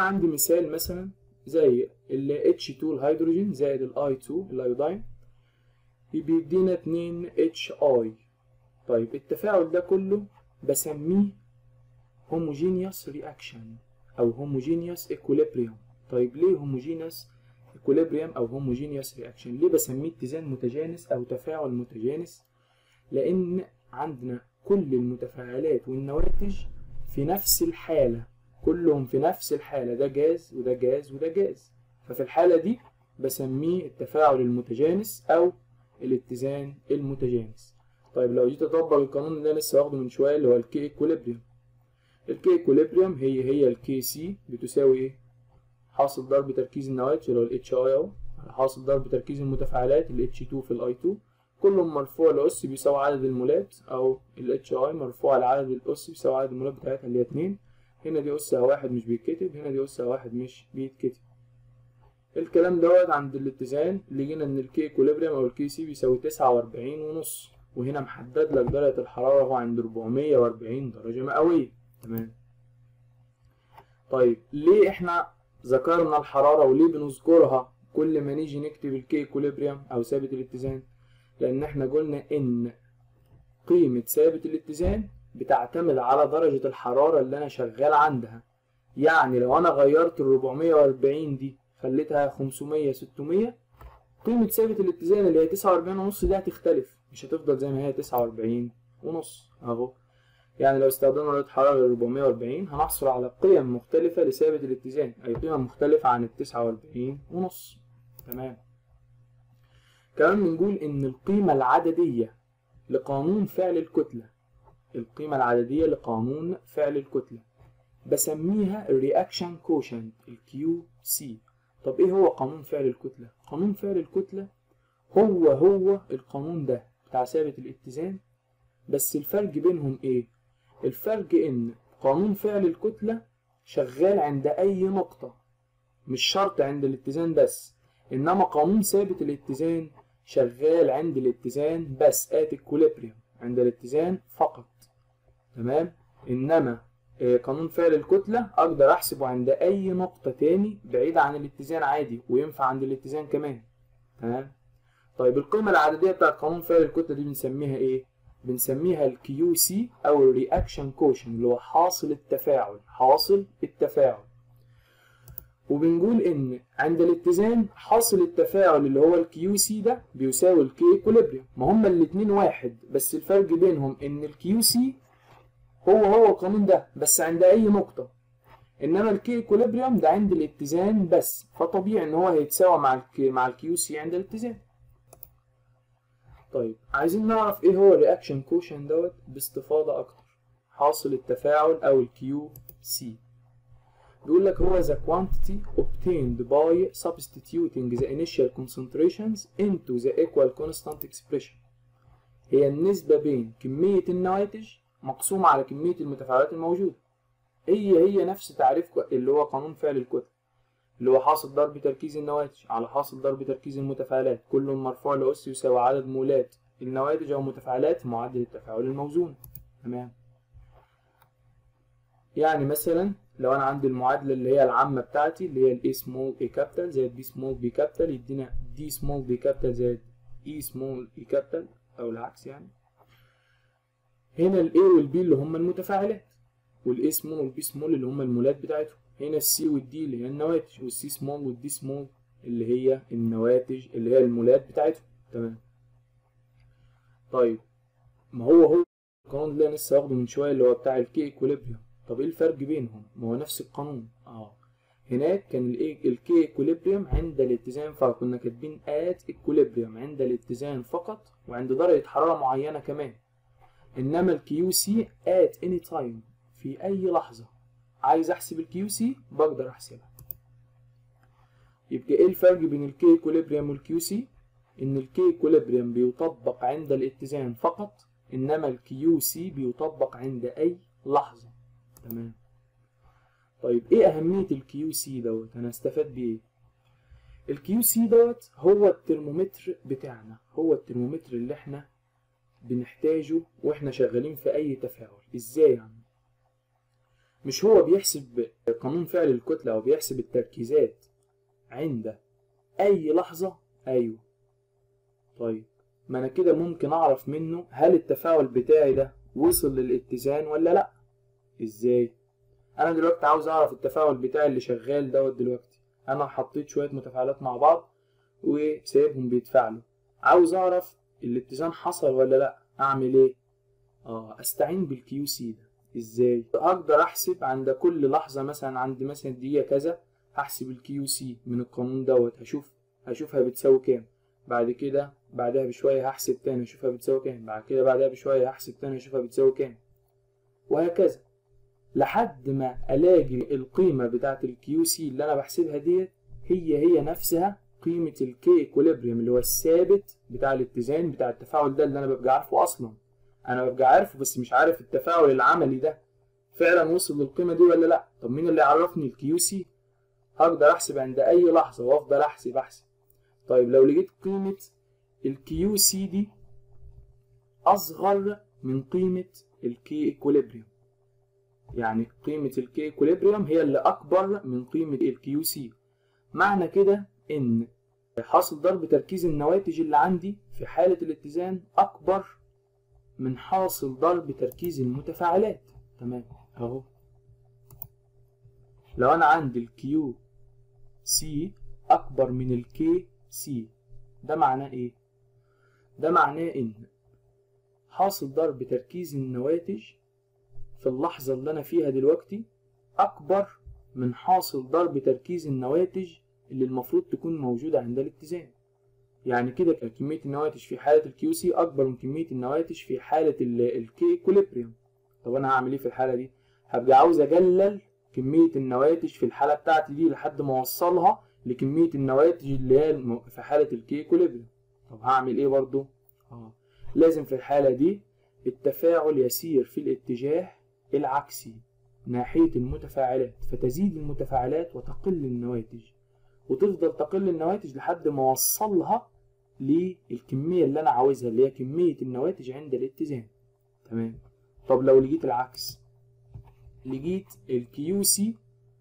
عندي مثال مثلا زي ال H2 الهيدروجين زائد ال I2 الايودين بيدينا 2 HI طيب التفاعل ده كله بسميه homogeneous reaction او homogeneous equilibrium طيب ليه homogeneous equilibrium او homogeneous reaction ليه بسميه اتزان متجانس او تفاعل متجانس لان عندنا كل المتفاعلات والنواتج في نفس الحالة كلهم في نفس الحالة ده جاز وده جاز وده جاز ففي الحالة دي بسميه التفاعل المتجانس او الاتزان المتجانس طيب لو جيت اطبق القانون اللي انا لسه واخده من شويه اللي هو الكي ايكوليبريم الكي ايكوليبريم هي هي الكي سي بتساوي ايه حاصل ضرب تركيز النواتج اللي هو الاتش اي اهو حاصل ضرب تركيز المتفاعلات الاتش 2 في الاي 2 كلهم مرفوع لاس بيساوي عدد المولات او الاتش اي مرفوع لعدد الاس بيساوي عدد المولات بتاعتها اللي هي 2 هنا دي اسها واحد مش بيتكتب هنا دي اسها واحد مش بيتكتب الكلام دوت عند الاتزان لقينا ان الكي ايكوليبريم او الكي سي بيساوي تسعة وأربعين ونص وهنا محدد لك درجة الحرارة هو عند 440 درجة مئوية تمام طيب ليه احنا ذكرنا الحرارة وليه بنذكرها كل ما نيجي نكتب الكي ايكوليبريم او ثابت الاتزان لان احنا قلنا ان قيمة ثابت الاتزان بتعتمد على درجة الحرارة اللي انا شغال عندها يعني لو انا غيرت ال 440 دي خليتها 500 600 قيمة ثابت الاتزان اللي هي 49 ونص دي هتختلف مش هتفضل زي ما هي 49 ونص اهو يعني لو استخدمنا درجة حرارة 440 هنحصل على قيم مختلفة لثابت الاتزان أي قيمة مختلفة عن ال 49 ونص تمام كمان بنقول إن القيمة العددية لقانون فعل الكتلة القيمة العددية لقانون فعل الكتلة بسميها الرياكشن كوشنت الكيو سي طب ايه هو قانون فعل الكتلة؟ قانون فعل الكتلة هو هو القانون ده بتاع ثابت الاتزان بس الفرق بينهم ايه؟ الفرق ان قانون فعل الكتلة شغال عند اي نقطة مش شرط عند الاتزان بس انما قانون ثابت الاتزان شغال عند الاتزان بس ات الكوليبريم عند الاتزان فقط تمام انما قانون فعل الكتلة أقدر أحسبه عند أي نقطة تاني بعيدة عن الاتزان عادي وينفع عند الاتزان كمان تمام طيب القيمة العددية بتاعت قانون فعل الكتلة دي بنسميها إيه؟ بنسميها الكيو سي أو الرياكشن كوشن اللي هو حاصل التفاعل حاصل التفاعل وبنقول إن عند الاتزان حاصل التفاعل اللي هو الكيو سي ده بيساوي الكي ايكوليبريم ما هما الاتنين واحد بس الفرق بينهم إن الكيو سي هو هو القانون ده بس عند اي نقطة انما الكي ايكوليبريم ده عند الاتزان بس فطبيعي ان هو هيتساوى مع الكي مع الكيو سي عند الاتزان طيب عايزين نعرف ايه هو الرياكشن كوشن دوت باستفاضة اكتر حاصل التفاعل او الكيو سي بيقول لك هو the quantity obtained by substituting the initial concentrations into the equal constant expression هي النسبة بين كمية النواتج مقسومة على كمية المتفاعلات الموجودة هي هي نفس تعريف اللي هو قانون فعل الكتل اللي هو حاصل ضرب تركيز النواتج على حاصل ضرب تركيز المتفاعلات كل مرفوع لأس يساوي عدد مولات النواتج أو متفاعلات معدل التفاعل الموزون تمام يعني مثلا لو أنا عندي المعادلة اللي هي العامة بتاعتي اللي هي ال A small A capital زائد B small B capital يدينا D small B capital زائد E small E capital أو العكس يعني هنا ال A وال B اللي هم المتفاعلات وال A small وال B small اللي هم المولات بتاعتهم هنا ال C وال D اللي هي النواتج وال C small وال D small اللي هي النواتج اللي هي المولات بتاعتهم تمام طيب ما هو هو القانون اللي انا لسه واخده من شويه اللي هو بتاع الكي ايكوليبريم طب ايه الفرق بينهم ما هو نفس القانون اه هناك كان الكي ايكوليبريم عند الاتزان فكنا كاتبين ات ايكوليبريم عند الاتزان فقط وعند درجه حراره معينه كمان انما الكيو سي ات اني تايم في اي لحظه عايز احسب الكيو سي بقدر احسبها يبقى ايه الفرق بين الكي ايكوليبريم والكيو سي ان الكي ايكوليبريم بيطبق عند الاتزان فقط انما الكيو سي بيطبق عند اي لحظه تمام طيب ايه اهميه الكيو سي دوت انا استفاد بايه الكيو سي دوت هو الترمومتر بتاعنا هو الترمومتر اللي احنا بنحتاجه واحنا شغالين في اي تفاعل ازاي يعني مش هو بيحسب قانون فعل الكتلة أو بيحسب التركيزات عند أي لحظة أيوه طيب ما أنا كده ممكن أعرف منه هل التفاعل بتاعي ده وصل للاتزان ولا لأ إزاي أنا دلوقتي عاوز أعرف التفاعل بتاعي اللي شغال دوت دلوقتي أنا حطيت شوية متفاعلات مع بعض وسايبهم بيتفاعلوا عاوز أعرف الاتزان حصل ولا لأ أعمل إيه اه استعين بالكيو سي ده ازاي اقدر احسب عند كل لحظه مثلا عند مثلا دقيقه كذا هحسب الكيو سي من القانون دوت هشوف هشوفها بتساوي كام بعد كده بعدها بشويه هحسب تاني اشوفها بتساوي كام بعد كده بعدها بشويه هحسب تاني اشوفها بتساوي كام وهكذا لحد ما الاقي القيمه بتاعه الكيو سي اللي انا بحسبها ديت هي هي نفسها قيمه الكي ايكوليبريم اللي هو الثابت بتاع الاتزان بتاع التفاعل ده اللي انا ببقى عارفه اصلا انا ببقى عارفه بس مش عارف التفاعل العملي ده فعلا وصل للقيمه دي ولا لا طب مين اللي يعرفني الكيو سي هقدر احسب عند اي لحظه وافضل احسب احسب طيب لو لقيت قيمه الكيو سي دي اصغر من قيمه الكي ايكوليبريم يعني قيمه الكي ايكوليبريم هي اللي اكبر من قيمه الكيو سي معنى كده ان حاصل ضرب تركيز النواتج اللي عندي في حاله الاتزان اكبر من حاصل ضرب تركيز المتفاعلات تمام اهو لو انا عندي الكيو سي اكبر من الكي سي ده معناه ايه ده معناه ان حاصل ضرب تركيز النواتج في اللحظة اللي انا فيها دلوقتي اكبر من حاصل ضرب تركيز النواتج اللي المفروض تكون موجودة عند الاتزان يعني كده كمية النواتج في حالة الكيو سي أكبر من كمية النواتج في حالة الكي ايكوليبريم طب أنا هعمل إيه في الحالة دي؟ هبقى عاوز أقلل كمية النواتج في الحالة بتاعتي دي لحد ما أوصلها لكمية النواتج اللي هي في حالة الكي ايكوليبريم طب هعمل إيه برضو؟ آه لازم في الحالة دي التفاعل يسير في الاتجاه العكسي ناحية المتفاعلات فتزيد المتفاعلات وتقل النواتج وتفضل تقل النواتج لحد ما اوصلها للكميه اللي انا عاوزها اللي هي كميه النواتج عند الاتزان تمام طب لو لقيت العكس لقيت الكيو سي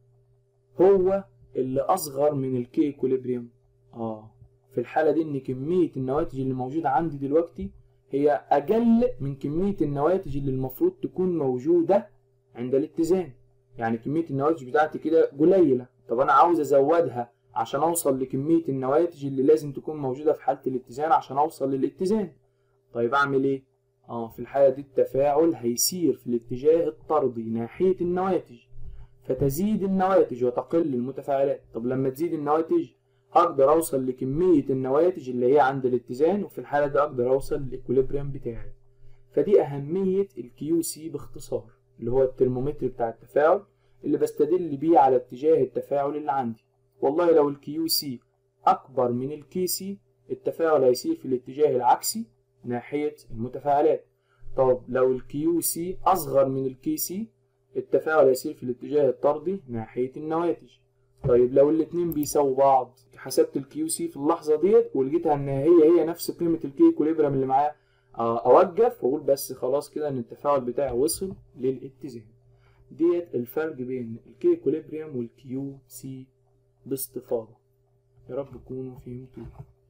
هو اللي اصغر من الكي ايكوليبريم اه في الحاله دي ان كميه النواتج اللي موجوده عندي دلوقتي هي اقل من كميه النواتج اللي المفروض تكون موجوده عند الاتزان يعني كميه النواتج بتاعتي كده قليله طب انا عاوز ازودها عشان اوصل لكمية النواتج اللي لازم تكون موجودة في حالة الاتزان عشان اوصل للاتزان طيب اعمل ايه اه في الحالة دي التفاعل هيسير في الاتجاه الطردي ناحية النواتج فتزيد النواتج وتقل المتفاعلات طب لما تزيد النواتج هقدر اوصل لكمية النواتج اللي هي عند الاتزان وفي الحالة دي اقدر اوصل للاكوليبريم بتاعي فدي اهمية الكيو سي باختصار اللي هو الترمومتر بتاع التفاعل اللي بستدل بيه على اتجاه التفاعل اللي عندي والله لو الكيو سي أكبر من الكي سي التفاعل هيسير في الاتجاه العكسي ناحية المتفاعلات طب لو الكيو سي أصغر من الكي سي التفاعل هيسير في الاتجاه الطردي ناحية النواتج طيب لو الاتنين بيساووا بعض حسبت الكيو سي في اللحظة ديت ولقيتها إن هي هي نفس قيمة الكي كوليبرام اللي معايا أوقف وأقول بس خلاص كده إن التفاعل بتاعي وصل للاتزان ديت الفرق بين الكي كوليبريم والكيو سي باستفاضة يا رب تكونوا فهمتوا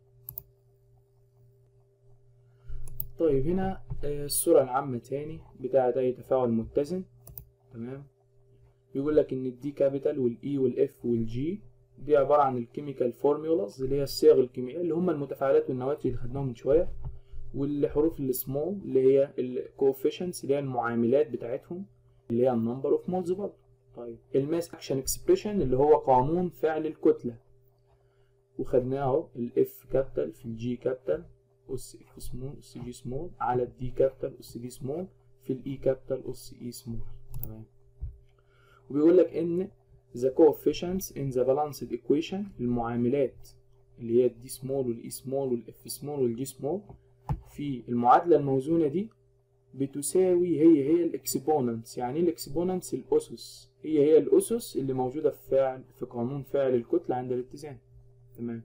طيب هنا الصورة العامة تاني بتاعة أي تفاعل متزن تمام بيقول لك إن الدي كابيتال والإي والإف والجي دي عبارة عن الكيميكال فورمولاز اللي هي الصيغ الكيميائية اللي هم المتفاعلات والنواتج اللي خدناهم من شوية والحروف السمول اللي هي الكوفيشنتس اللي هي المعاملات بتاعتهم اللي هي النمبر اوف مولز برضه طيب الماس اكشن اكسبريشن اللي هو قانون فعل الكتله وخدناه اهو الاف كابيتال في الجي كابيتال اس اف سمول اس جي سمول على الدي كابيتال اس دي سمول في الاي كابيتال اس اي سمول تمام وبيقول لك ان the coefficients in the balanced equation المعاملات اللي هي الدي سمول والاي سمول والاف سمول والجي سمول في المعادله الموزونه دي بتساوي هي هي الاكسبوننتس يعني ايه الاكسبوننتس الاسس هي هي الاسس اللي موجوده في فعل في قانون فعل الكتله عند الاتزان تمام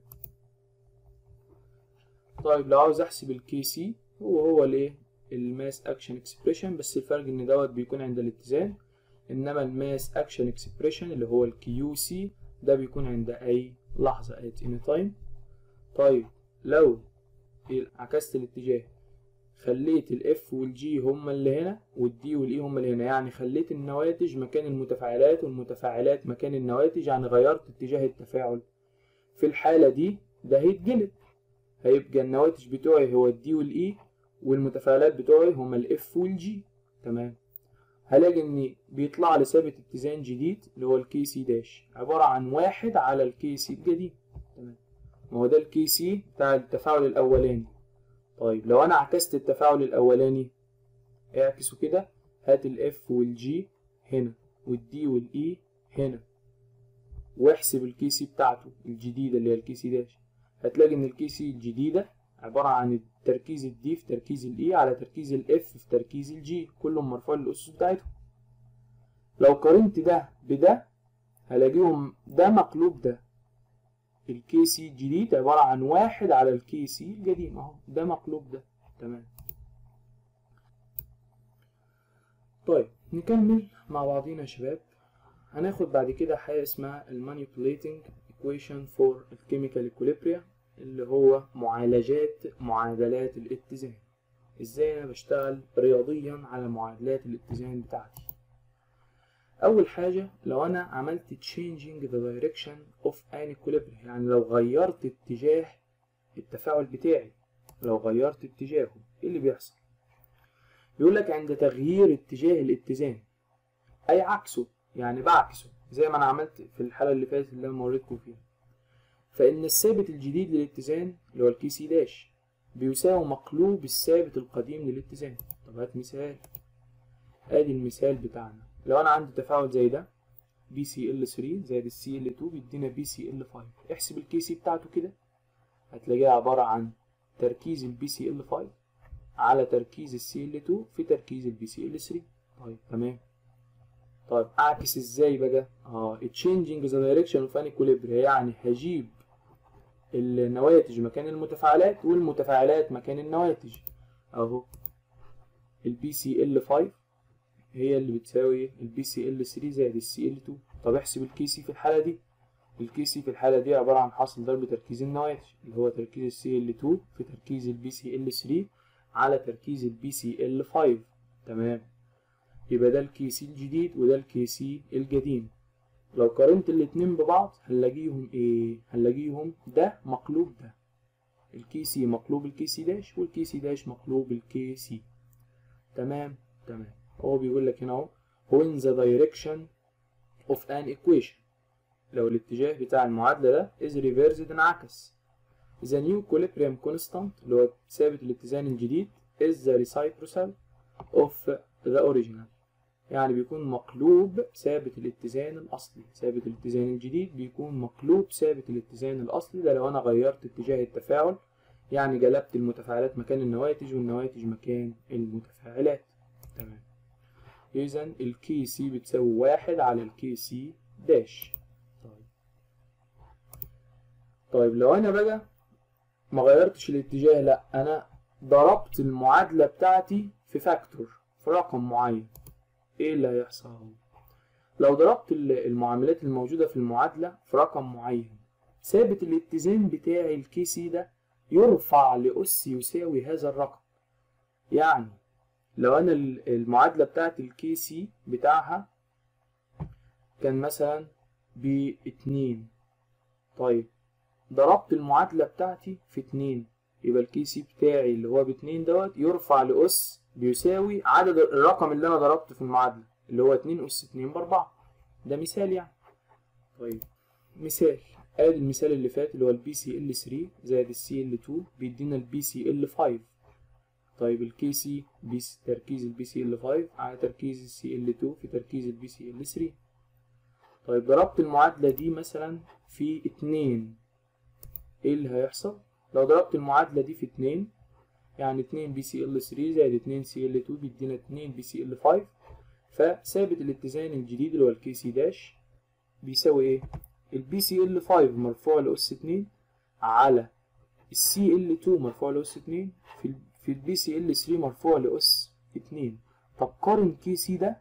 طيب لو عاوز احسب الكي سي هو هو الايه الماس اكشن اكسبريشن بس الفرق ان دوت بيكون عند الاتزان انما الماس اكشن اكسبريشن اللي هو الكيو سي ده بيكون عند اي لحظه at any time طيب لو عكست الاتجاه خليت الاف والجي هما اللي هنا والدي والاي هما اللي هنا يعني خليت النواتج مكان المتفاعلات والمتفاعلات مكان النواتج يعني غيرت اتجاه التفاعل في الحالة دي ده هيتجلب هيبقى النواتج بتوعي هو الدي والاي والمتفاعلات بتوعي هما الاف والجي تمام هلاقي ان بيطلع لي ثابت اتزان جديد اللي هو الكي سي داش عبارة عن واحد على الكي سي الجديد تمام ما هو ده الكي سي بتاع التفاعل الاولاني طيب لو انا عكست التفاعل الاولاني اعكسه كده هات الاف والجي هنا والدي والاي هنا واحسب الكي سي بتاعته الجديده اللي هي الكي سي داش هتلاقي ان الكي سي الجديده عباره عن تركيز الدي في تركيز الاي على تركيز الاف في تركيز الجي كلهم مرفوع للاسس بتاعتهم لو قارنت ده بده هلاقيهم ده مقلوب ده الكي سي الجديد عبارة عن واحد على الكي سي القديم اهو ده مقلوب ده تمام طيب نكمل مع بعضينا يا شباب هناخد بعد كده حاجة اسمها المانيبيوليتنج equation for الكيميكال equilibrium اللي هو معالجات معادلات الاتزان ازاي انا بشتغل رياضيا على معادلات الاتزان بتاعتي اول حاجه لو انا عملت changing the direction of an equilibrium يعني لو غيرت اتجاه التفاعل بتاعي لو غيرت اتجاهه ايه اللي بيحصل بيقول لك عند تغيير اتجاه الاتزان اي عكسه يعني بعكسه زي ما انا عملت في الحاله اللي فاتت اللي انا وريتكم فيها فان الثابت الجديد للاتزان اللي هو الكي سي داش بيساوي مقلوب الثابت القديم للاتزان طب هات مثال ادي المثال بتاعنا لو انا عندي تفاعل زي ده بي سي ال 3 زائد السي ال 2 بيدينا بي سي ال 5 احسب الكي سي بتاعته كده هتلاقيها عبارة عن تركيز البي سي ال 5 على تركيز السي ال 2 في تركيز البي سي ال 3 طيب تمام طيب اعكس ازاي بقى اه changing the direction of an equilibrium يعني هجيب النواتج مكان المتفاعلات والمتفاعلات مكان النواتج اهو البي سي ال 5 هي اللي بتساوي البي سي ال 3 زائد السي ال 2 طب احسب الكي سي في الحاله دي الكي سي في الحاله دي عباره عن حاصل ضرب تركيز النواتج اللي هو تركيز السي ال 2 في تركيز البي سي ال 3 على تركيز البي سي ال 5 تمام يبقى ده الكي سي الجديد وده الكي سي القديم لو قارنت الاتنين ببعض هنلاقيهم ايه هنلاقيهم ده مقلوب ده الكي سي مقلوب الكي سي داش والكي سي داش مقلوب الكي سي تمام تمام هو بيقول لك هنا اهو when the direction of an equation لو الاتجاه بتاع المعادلة ده is reversed انعكس the new equilibrium constant اللي هو ثابت الاتزان الجديد is the reciprocal of the original يعني بيكون مقلوب ثابت الاتزان الأصلي ثابت الاتزان الجديد بيكون مقلوب ثابت الاتزان الأصلي ده لو أنا غيرت اتجاه التفاعل يعني جلبت المتفاعلات مكان النواتج والنواتج مكان المتفاعلات تمام إذا الكي سي بتساوي واحد على الكي سي داش طيب طيب لو أنا بقى ما غيرتش الاتجاه لأ أنا ضربت المعادلة بتاعتي في فاكتور في رقم معين إيه اللي هيحصل؟ لو ضربت المعاملات الموجودة في المعادلة في رقم معين ثابت الاتزان بتاعي الكي سي ده يرفع لأس يساوي هذا الرقم يعني لو انا المعادلة بتاعت الكي سي بتاعها كان مثلا باتنين طيب ضربت المعادلة بتاعتي في اتنين يبقى الكي سي بتاعي اللي هو باتنين دوت يرفع لأس بيساوي عدد الرقم اللي انا ضربته في المعادلة اللي هو اتنين أس اتنين بأربعة ده مثال يعني طيب مثال ادي المثال اللي فات اللي هو البي سي ال 3 زائد السي ال 2 بيدينا البي سي ال 5 طيب الكي سي بيس تركيز البي سي ال 5 على تركيز السي ال 2 في تركيز البي سي ال 3 طيب ضربت المعادلة دي مثلا في 2 ايه اللي هيحصل لو ضربت المعادلة دي في 2 يعني 2 بي سي ال 3 زائد 2 سي ال 2 بيدينا 2 بي سي ال 5 فثابت الاتزان الجديد اللي هو الكي سي داش بيساوي ايه البي سي ال 5 مرفوع لأس 2 على السي ال 2 مرفوع لأس 2 في في البي سي ال 3 مرفوع لأس 2 طب قارن كي سي ده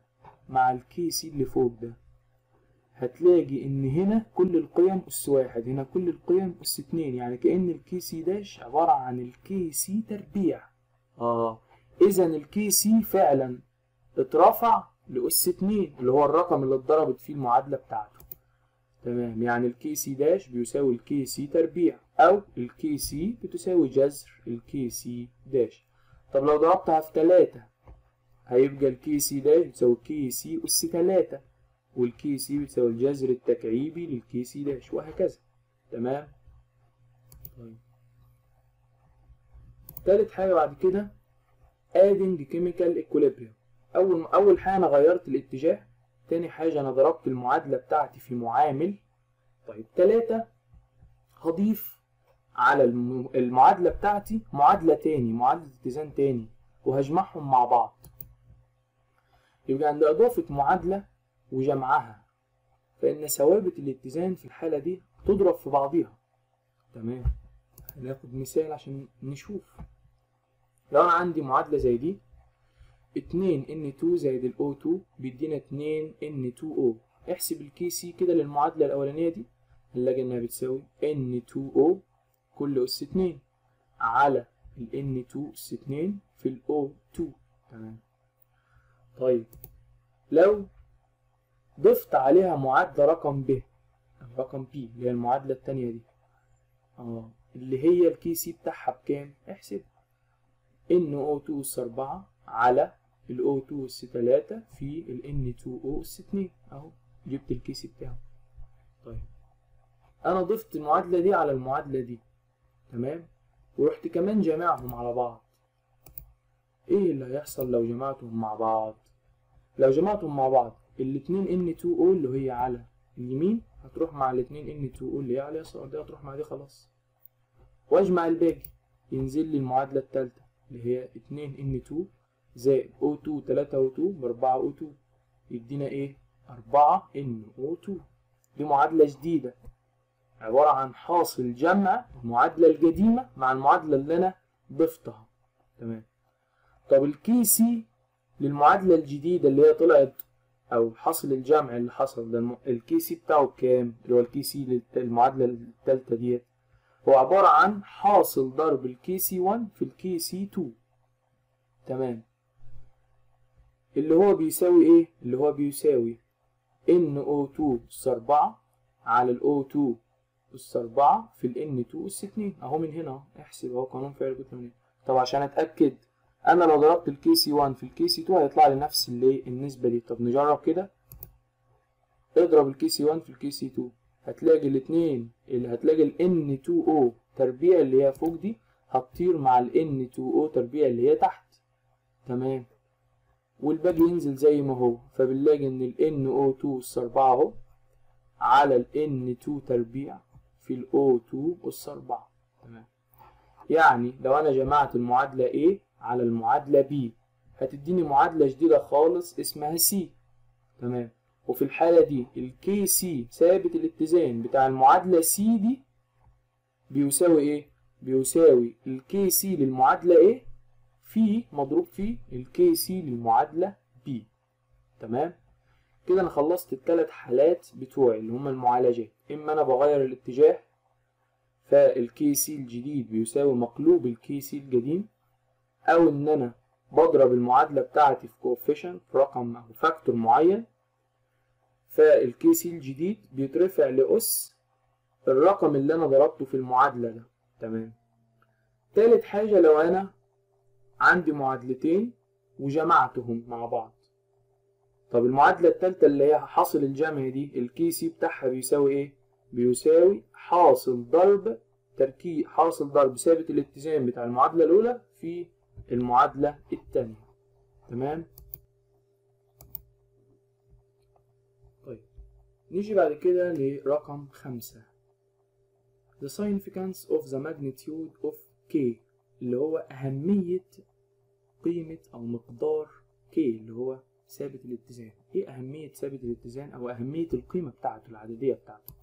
مع الكي سي اللي فوق ده هتلاقي ان هنا كل القيم اس واحد هنا كل القيم اس اتنين يعني كأن الكي سي داش عبارة عن الكي سي تربيع اه اذا الكي سي فعلا اترفع لاس اتنين اللي هو الرقم اللي اتضربت فيه المعادلة بتاعته تمام يعني الكي سي داش بيساوي الكي سي تربيع او الكي سي بتساوي جذر الكي سي داش طب لو ضربتها في تلاتة هيبقى الكي سي داش بتساوي كي سي اس تلاتة والكي سي بتساوي الجذر التكعيبي للكي سي داش وهكذا تمام طيب تالت حاجة بعد كده adding chemical equilibrium أول أول حاجة أنا غيرت الاتجاه تاني حاجة أنا ضربت المعادلة بتاعتي في معامل طيب تلاتة هضيف على الم- المعادلة بتاعتي معادلة تاني معادلة اتزان تاني وهجمعهم مع بعض يبقى عند إضافة معادلة وجمعها فإن ثوابت الاتزان في الحالة دي تضرب في بعضيها تمام هناخد مثال عشان نشوف لو أنا عندي معادلة زي دي 2 N2 زائد ال O2 بيدينا 2 N2O احسب الكي سي كده للمعادلة الأولانية دي هنلاقي إنها بتساوي N2O كل أس 2 على ال N2 أس 2 في ال O2 تمام طيب لو ضفت عليها معادلة رقم ب أو رقم ب اللي هي المعادلة التانية دي اه اللي هي الكي سي بتاعها بكام؟ احسب NO2 أس 4 على ال O2 أس 3 في ال N2O أس 2 أهو جبت الكي سي بتاعه طيب أنا ضفت المعادلة دي على المعادلة دي تمام ورحت كمان جامعهم على بعض إيه اللي هيحصل لو جمعتهم مع بعض؟ لو جمعتهم مع بعض الاتنين N2O اللي هي على اليمين هتروح مع الاتنين N2O اللي هي على اليسار دي هتروح مع دي خلاص واجمع الباقي ينزل لي المعادلة التالتة اللي هي 2 N2 زائد O2 3 O2 ب 4 O2 يدينا ايه 4 NO2 دي معادلة جديدة عبارة عن حاصل جمع المعادلة القديمة مع المعادلة اللي أنا ضفتها تمام طب الكي سي للمعادلة الجديدة اللي هي طلعت أو حاصل الجمع اللي حصل ده الم- الكي سي بتاعه بكام؟ اللي هو الكي سي للمعادلة التالتة ديت هو عبارة عن حاصل ضرب الكي سي 1 في الكي سي 2 تمام اللي هو بيساوي ايه؟ اللي هو بيساوي NO2 أس 4 على ال O2 أس 4 في ال N2 أس 2 أهو من هنا أهو احسب أهو قانون فعل كتلة من هنا طب عشان أتأكد أنا لو ضربت الكي سي 1 في الكي سي 2 هيطلع لي نفس اللي النسبة دي طب نجرب كده اضرب الكي سي 1 في الكي سي 2 هتلاقي الاتنين اللي هتلاقي ال N2O تربيع اللي هي فوق دي هتطير مع ال N2O تربيع اللي هي تحت تمام والباقي ينزل زي ما هو فبنلاقي ان ال NO2 أس 4 اهو على ال N2 تربيع في ال O2 أس 4 تمام يعني لو انا جمعت المعادلة A على المعادلة B هتديني معادلة جديدة خالص اسمها C تمام وفي الحالة دي الكي سي ثابت الاتزان بتاع المعادلة سي دي بيساوي ايه؟ بيساوي الكي سي للمعادلة ايه في مضروب في الكي سي للمعادلة بي تمام؟ كده انا خلصت الثلاث حالات بتوعي اللي هما المعالجات اما انا بغير الاتجاه فالكي سي الجديد بيساوي مقلوب الكي سي القديم او ان انا بضرب المعادلة بتاعتي في كوفيشنت في رقم او فاكتور معين فالكي سي الجديد بيترفع لأس الرقم اللي أنا ضربته في المعادلة ده تمام تالت حاجة لو أنا عندي معادلتين وجمعتهم مع بعض طب المعادلة التالتة اللي هي حاصل الجمع دي الكي سي بتاعها بيساوي ايه؟ بيساوي حاصل ضرب تركيب حاصل ضرب ثابت الاتزان بتاع المعادلة الأولى في المعادلة التانية تمام؟ نيجي بعد كده لرقم خمسة The significance of the magnitude of K اللي هو أهمية قيمة أو مقدار K اللي هو ثابت الاتزان إيه أهمية ثابت الاتزان أو أهمية القيمة بتاعته العددية بتاعته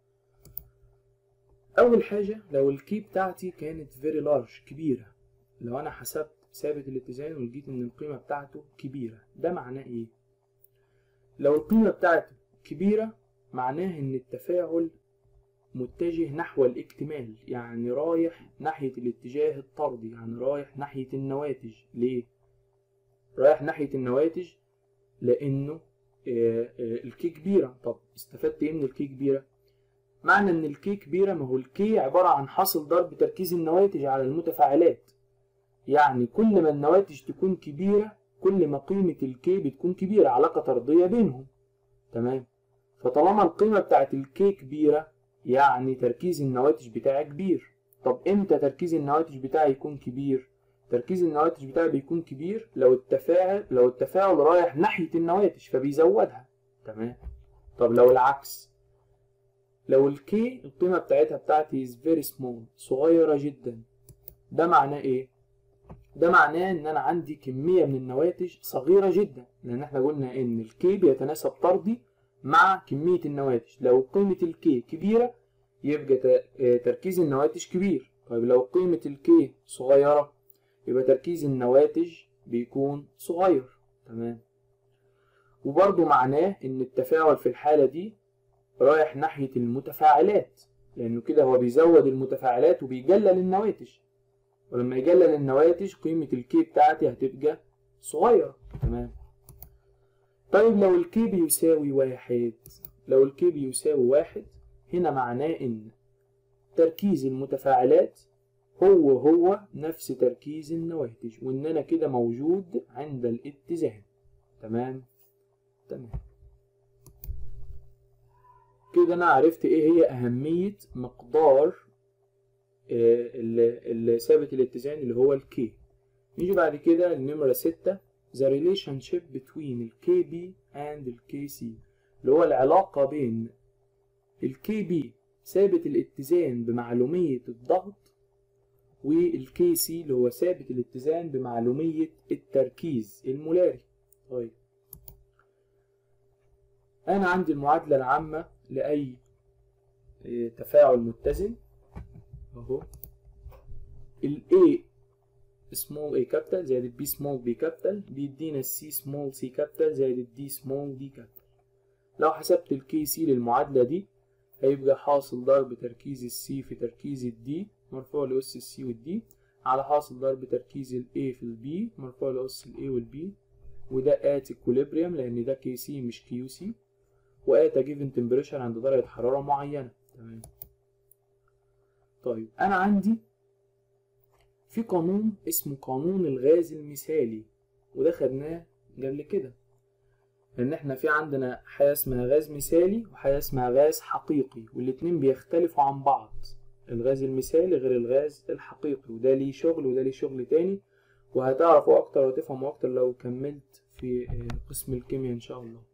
أول حاجة لو الكي بتاعتي كانت very large كبيرة لو أنا حسبت ثابت الاتزان ولقيت إن القيمة بتاعته كبيرة ده معناه إيه؟ لو القيمة بتاعته كبيرة معناه إن التفاعل متجه نحو الاكتمال يعني رايح ناحية الاتجاه الطردي يعني رايح ناحية النواتج ليه؟ رايح ناحية النواتج لأنه الكي كبيرة طب استفدت ايه من الكي كبيرة؟ معنى ان الكي كبيرة ما هو الكي عبارة عن حاصل ضرب تركيز النواتج على المتفاعلات يعني كل ما النواتج تكون كبيرة كل ما قيمة الكي بتكون كبيرة علاقة طردية بينهم تمام فطالما القيمة بتاعت الكي كبيرة يعني تركيز النواتج بتاعي كبير طب امتى تركيز النواتج بتاعي يكون كبير تركيز النواتج بتاعي بيكون كبير لو التفاعل لو التفاعل رايح ناحية النواتج فبيزودها تمام طب لو العكس لو الكي القيمة بتاعتها بتاعتي is very small صغيرة جدا ده معناه ايه ده معناه ان انا عندي كمية من النواتج صغيرة جدا لان احنا قلنا ان الكي بيتناسب طردي مع كمية النواتج لو قيمة الكي كبيرة يبقى تركيز النواتج كبير طيب لو قيمة الكي صغيرة يبقى تركيز النواتج بيكون صغير تمام وبرضه معناه ان التفاعل في الحالة دي رايح ناحية المتفاعلات لانه كده هو بيزود المتفاعلات وبيقلل النواتج ولما يقلل النواتج قيمة الكي بتاعتي هتبقى صغيرة تمام طيب لو الكي بيساوي واحد لو الكي بيساوي واحد هنا معناه ان تركيز المتفاعلات هو هو نفس تركيز النواتج وان انا كده موجود عند الاتزان تمام تمام كده انا عرفت ايه هي اهمية مقدار اللي ثابت الاتزان اللي هو الكي نيجي بعد كده لنمرة ستة the relationship between ال KB and ال KC اللي هو العلاقة بين ال KB ثابت الاتزان بمعلومية الضغط وال KC اللي هو ثابت الاتزان بمعلومية التركيز المولاري طيب أنا عندي المعادلة العامة لأي تفاعل متزن أهو ال A small a capital زائد ال B small B capital بيدينا ال C small C capital زائد ال D small D capital لو حسبت ال KC للمعادلة دي هيبقى حاصل ضرب تركيز ال C في تركيز ال D مرفوع لأس ال C وال D على حاصل ضرب تركيز ال A في ال B مرفوع لأس ال A وال B وده at equilibrium لأن ده KC مش QC وآتا given temperature عند درجة حرارة معينة تمام طيب أنا عندي في قانون اسمه قانون الغاز المثالي وده خدناه قبل كده لأن احنا في عندنا حاجة اسمها غاز مثالي وحاجة اسمها غاز حقيقي والاتنين بيختلفوا عن بعض الغاز المثالي غير الغاز الحقيقي وده ليه شغل وده ليه شغل تاني وهتعرفوا أكتر وتفهموا أكتر لو كملت في قسم الكيمياء إن شاء الله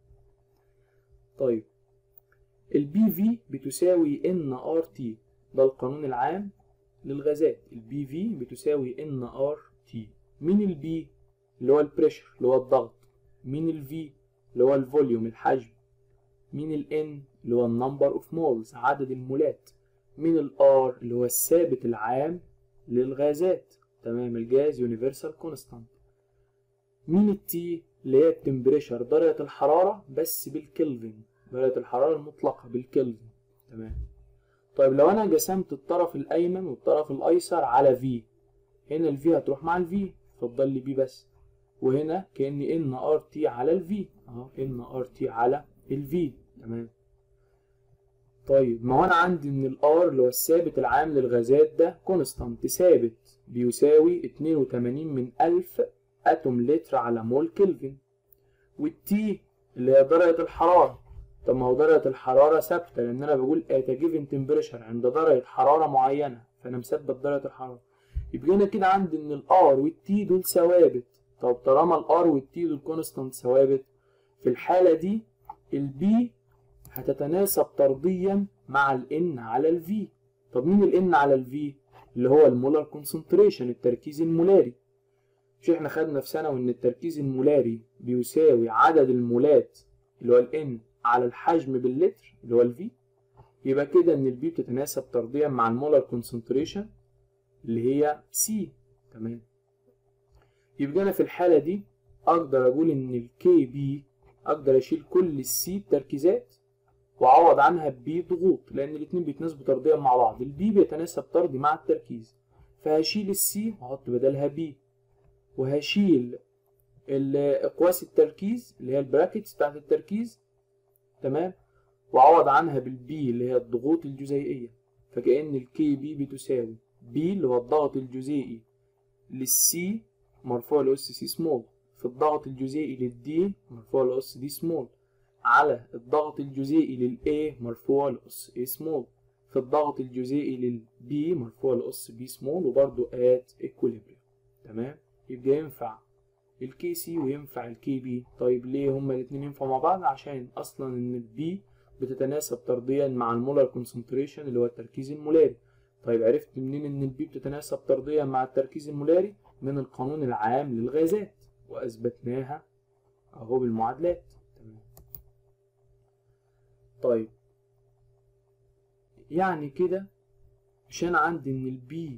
طيب البي في بتساوي ان ار تي ده القانون العام للغازات البي في بتساوي ان ار تي مين البي اللي هو البريشر اللي هو الضغط مين الفي اللي هو الفوليوم الحجم مين الان اللي هو النمبر اوف مولز عدد المولات مين الار اللي هو الثابت العام للغازات تمام الجاز يونيفرسال كونستانت مين التي اللي هي التمبريشر درجة الحرارة بس بالكلفن درجة الحرارة المطلقة بالكلفن تمام طيب لو أنا قسمت الطرف الأيمن والطرف الأيسر على في هنا الفي هتروح مع الفي فتضل لي بي بس وهنا كأني ان ار تي على الفي اهو ان ار تي على الفي تمام طيب ما هو انا عندي ان الار اللي هو الثابت العام للغازات ده كونستانت ثابت بيساوي 82 من 1000 اتوم لتر على مول كلفن والتي اللي هي درجة الحرارة طب ما هو درجة الحرارة ثابتة لأن أنا بقول at a given temperature عند درجة حرارة معينة فأنا مثبت درجة الحرارة يبقى أنا كده عندي إن ال R وال T دول ثوابت طب طالما ال R وال T دول كونستانت ثوابت في الحالة دي ال B هتتناسب طرديا مع ال N على ال V طب مين ال N على ال V اللي هو المولار كونسنتريشن التركيز المولاري مش احنا خدنا في ثانوي ان التركيز المولاري بيساوي عدد المولات اللي هو ال N على الحجم باللتر اللي هو ال V يبقى كده ان ال B بتتناسب طرديا مع المولار كونسنتريشن اللي هي C تمام يبقى انا في الحالة دي اقدر اقول ان ال KB اقدر اشيل كل السي تركيزات واعوض عنها بي ضغوط لان الاتنين بيتناسبوا طرديا مع بعض البي بيتناسب طردي مع التركيز فهشيل السي واحط بدلها بي وهشيل اقواس التركيز اللي هي البراكتس بتاعت التركيز تمام واعوض عنها بالبي اللي هي الضغوط الجزيئيه فكأن الكي بي بتساوي بي اللي هو الضغط الجزيئي للسي مرفوع لأس سي سمول في الضغط الجزيئي للدي مرفوع لأس دي سمول على الضغط الجزيئي للA مرفوع لأس A سمول في الضغط الجزيئي للB مرفوع لأس B سمول وبرضه at equilibrium تمام يبقى ينفع الكي سي وينفع الكي بي طيب ليه هما الاتنين ينفعوا مع بعض عشان اصلا ان البي بتتناسب طرديا مع المولر كونسنتريشن اللي هو التركيز المولاري طيب عرفت منين ان البي بتتناسب طرديا مع التركيز المولاري من القانون العام للغازات واثبتناها اهو بالمعادلات تمام طيب يعني كده عشان عندي ان البي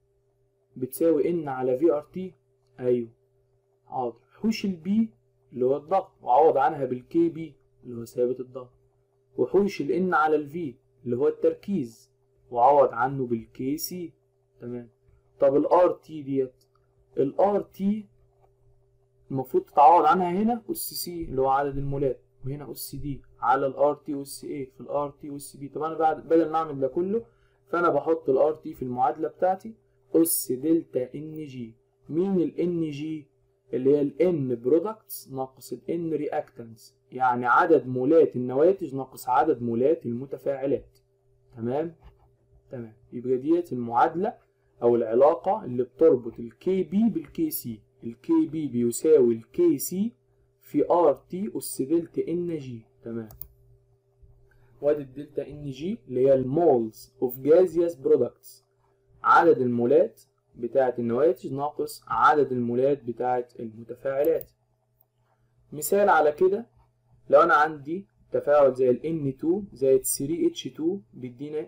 بتساوي ان على في ار تي ايوه حاضر حوش البي اللي هو الضغط وعوض عنها بالكي بي اللي هو ثابت الضغط وحوش الان على الفي اللي هو التركيز وعوض عنه بالكي سي تمام طب الار تي ديت الار تي المفروض تتعوض عنها هنا اس سي اللي هو عدد المولات وهنا اس دي على الار تي اس اي في الار تي اس بي طب انا بعد بدل ما اعمل ده كله فانا بحط الار تي في المعادله بتاعتي اس دلتا ان جي مين الان جي اللي هي الان برودكتس ناقص الان رياكتنس يعني عدد مولات النواتج ناقص عدد مولات المتفاعلات تمام تمام يبقى ديت المعادله او العلاقه اللي بتربط الكي بي بالكي سي الكي بي بيساوي الكي سي في ار تي اس دلتا ان جي تمام وادي الدلتا ان جي اللي هي المولز اوف جازيوس برودكتس عدد المولات بتاعة النواتج ناقص عدد المولات بتاعة المتفاعلات مثال على كده لو انا عندي تفاعل زي ال N2 زائد 3H2 بيدينا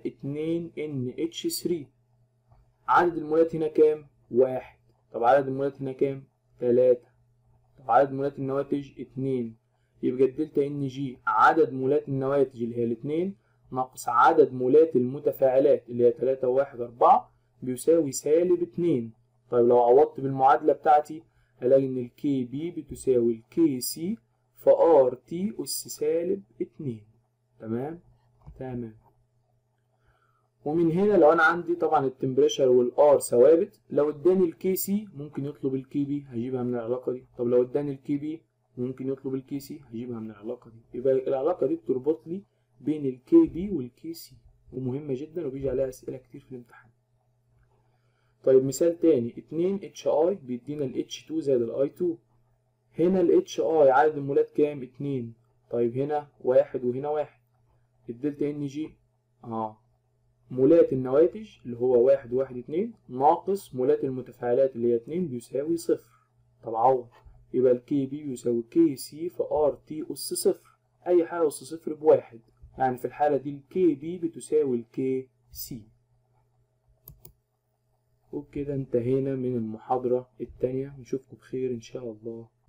2NH3 عدد المولات هنا كام؟ واحد طب عدد المولات هنا كام؟ تلاتة طب عدد مولات النواتج اتنين يبقى الدلتا ان جي عدد مولات النواتج اللي هي الاتنين ناقص عدد مولات المتفاعلات اللي هي تلاتة وواحد أربعة بيساوي سالب اتنين طيب لو عوضت بالمعادلة بتاعتي هلاقي إن الكي بي بتساوي الكي سي في ار تي أس سالب اتنين تمام تمام ومن هنا لو انا عندي طبعا التمبريتشر والار ثوابت لو اداني الكي سي ممكن يطلب الكي بي هجيبها من العلاقه دي طب لو اداني الكي بي ممكن يطلب الكي سي هجيبها من العلاقه دي يبقى العلاقه دي بتربط لي بين الكي بي والكي سي ومهمه جدا وبيجي عليها اسئله كتير في الامتحان طيب مثال تاني 2 اتش اي بيدينا ال اتش 2 زائد الاي 2 هنا ال اتش اي عدد المولات كام 2 طيب هنا واحد وهنا واحد الدلتا ان جي اه مولات النواتج اللي هو واحد واحد اتنين ناقص مولات المتفاعلات اللي هي اتنين بيساوي صفر طب عوض يبقى الكي بي بيساوي كي سي في ار تي أس صفر أي حاجة أس صفر بواحد يعني في الحالة دي الكي بي بتساوي الكي سي وبكده انتهينا من المحاضرة التانية نشوفكم بخير إن شاء الله